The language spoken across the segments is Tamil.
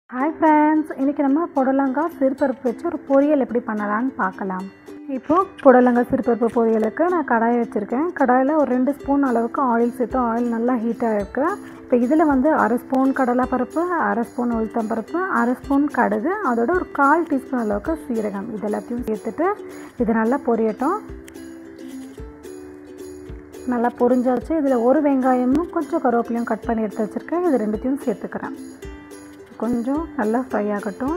ஹாய் ஃப்ரெண்ட்ஸ் இன்றைக்கி நம்ம புடலங்காய் சிறுபருப்பு வச்சு ஒரு பொரியல் எப்படி பண்ணலான்னு பார்க்கலாம் இப்போது புடலங்காய் சிறுபருப்பு பொரியலுக்கு நான் கடாயை வச்சுருக்கேன் கடாயில் ஒரு ரெண்டு ஸ்பூன் அளவுக்கு ஆயில் சேர்த்து ஆயில் நல்லா ஹீட்டாக இருக்குது இப்போ இதில் வந்து அரை ஸ்பூன் கடலைப்பருப்பு அரை ஸ்பூன் உளுத்தம்பருப்பு அரை ஸ்பூன் கடுகு அதோட ஒரு கால் டீஸ்பூன் அளவுக்கு சீரகம் இது எல்லாத்தையும் சேர்த்துட்டு இது நல்லா பொரியட்டும் நல்லா பொரிஞ்சாச்சு இதில் ஒரு வெங்காயமும் கொஞ்சம் கருவேப்பிலையும் கட் பண்ணி எடுத்து வச்சுருக்கேன் இது ரெண்டுத்தையும் சேர்த்துக்கிறேன் கொஞ்சம் நல்லா ஃப்ரை ஆகட்டும்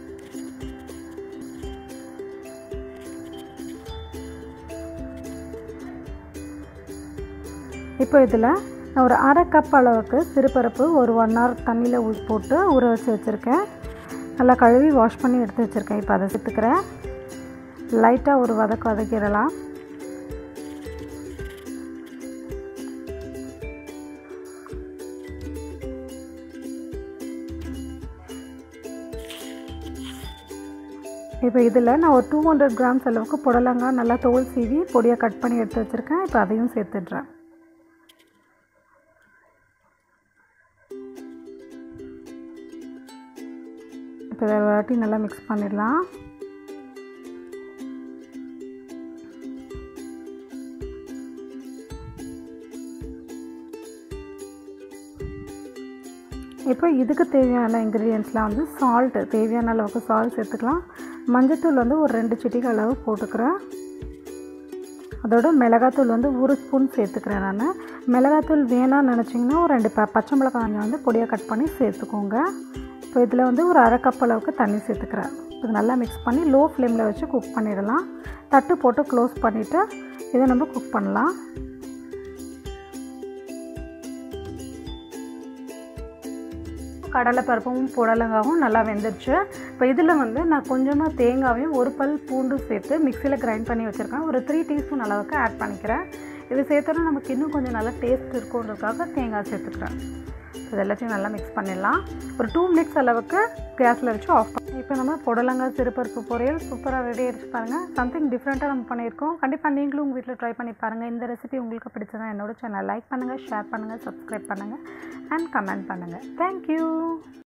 இப்போ இதில் நான் ஒரு அரை கப் அளவுக்கு சிறுபருப்பு ஒரு ஒன் ஹவர் தண்ணியில் ஊ போட்டு ஊற வச்சு வச்சுருக்கேன் நல்லா கழுவி வாஷ் பண்ணி எடுத்து வச்சுருக்கேன் இப்போ அதை சேர்த்துக்கிறேன் லைட்டாக ஒரு வதக்கு வதக்கிடலாம் இப்போ இதில் நான் ஒரு டூ ஹண்ட்ரட் கிராம்ஸ் அளவுக்கு புடலங்காய் நல்லா தோல் சீவி பொடியாக கட் பண்ணி எடுத்து வச்சுருக்கேன் இப்போ அதையும் சேர்த்துட்றேன் இப்போ இதை வாட்டி நல்லா மிக்ஸ் பண்ணிடலாம் இப்போ இதுக்கு தேவையான இன்க்ரீடியன்ஸ்லாம் வந்து சால்ட்டு தேவையான அளவுக்கு சால்ட் சேர்த்துக்கலாம் மஞ்சத்தூள் வந்து ஒரு ரெண்டு சிட்டிக்கு அளவு போட்டுக்கிறேன் அதோட மிளகாத்தூள் வந்து ஒரு ஸ்பூன் சேர்த்துக்கிறேன் நான் மிளகாத்தூள் வேணாம்னு நினச்சிங்கன்னா ஒரு ரெண்டு ப பச்சை மிளகாய் வந்து பொடியாக கட் பண்ணி சேர்த்துக்கோங்க இப்போ இதில் வந்து ஒரு அரை கப் அளவுக்கு தண்ணி சேர்த்துக்கிறேன் இது நல்லா மிக்ஸ் பண்ணி லோ ஃப்ளேமில் வச்சு குக் பண்ணிடலாம் தட்டு போட்டு க்ளோஸ் பண்ணிவிட்டு இதை நம்ம குக் பண்ணலாம் கடலைப்பருப்பும் புடலங்காவும் நல்லா வெந்துருச்சு இப்போ இதில் வந்து நான் கொஞ்சமாக தேங்காவையும் ஒரு பல் பூண்டு சேர்த்து மிக்சியில் கிரைண்ட் பண்ணி வச்சுருக்கேன் ஒரு த்ரீ டீஸ்பூன் அளவுக்கு ஆட் பண்ணிக்கிறேன் இது சேர்த்தோன்னா நமக்கு இன்னும் கொஞ்சம் நல்லா டேஸ்ட் இருக்குன்றதுக்காக தேங்காய் சேர்த்துக்கிறேன் இது எல்லாத்தையும் நல்லா மிக்ஸ் பண்ணிடலாம் ஒரு டூ மினிட்ஸ் அளவுக்கு கேஸில் வச்சு ஆஃப் பண்ணி இப்போ நம்ம புடலங்காய் சிறுபருப்பு பொரியல் சூப்பராக ரெடி ஆகிடுச்சு பாருங்கள் சம்திங் டிஃப்ரெண்ட்டாக நம்ம பண்ணியிருக்கோம் கண்டிப்பாக நீங்களும் உங்கள் வீட்டில் ட்ரை பண்ணி பாருங்கள் இந்த ரெசிபி உங்களுக்கு பிடிச்சதா என்னோட சேனல் லைக் பண்ணுங்கள் ஷேர் பண்ணுங்கள் சப்ஸ்கிரைப் பண்ணுங்கள் அண்ட் கமெண்ட் பண்ணுங்கள் தேங்க்யூ